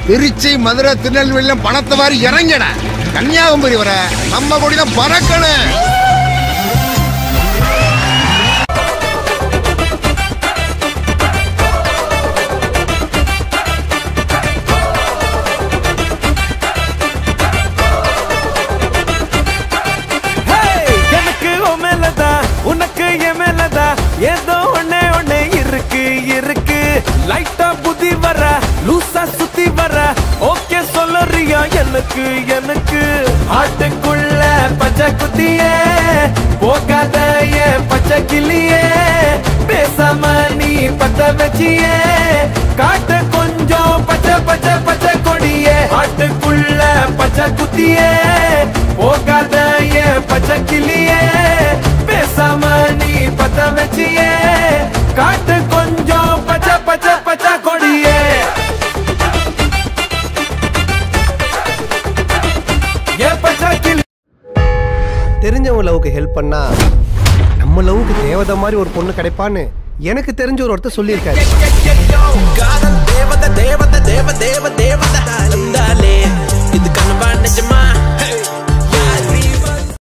திருச்சி மதுரை திருநெல்வேலியில பணத்தை வாரி இறங்கட கன்னியாகுமரி வர நம்ம கொடி தான் பறக்கணும் எனக்கு உன் மேலதான் உனக்கு என் மேலதான் ஏதோ ஒண்ணே ஒண்ணே இருக்கு இருக்கு லைட்டா புத்தி வர லூசா சுத்தி வர ஓகே சொல்லறியா எனக்கு எனக்கு ஆட்டுக்குள்ள பச்சை குத்தியே போகாத ஏன் பச்சை கிளியே பேசாம நீ பத்த வச்சியே காட்டு கொஞ்சம் பச்சை பச்சை பச்சை கொடியே ஆட்டுக்குள்ள பச்சை குத்தியே போகாத ஏன் பச்சை கிளியே பேசாம நீ பத்த வச்சியே காட்டு கொஞ்சம் பச்சை பச்சை பச்சை கொடியே ஏன் பச்சை கிளி தெரிஞ்சவங்க லவ்க்கு ஹெல்ப் பண்ணா நம்ம லவ்க்கு தேவதை மாதிரி ஒரு பொண்ணு கிடைப்பான்னு எனக்கு தெரிஞ்ச ஒரு ஒருத்தர் சொல்லியிருக்காரு காதல் தேவதை தேவதை தேவ தேவதை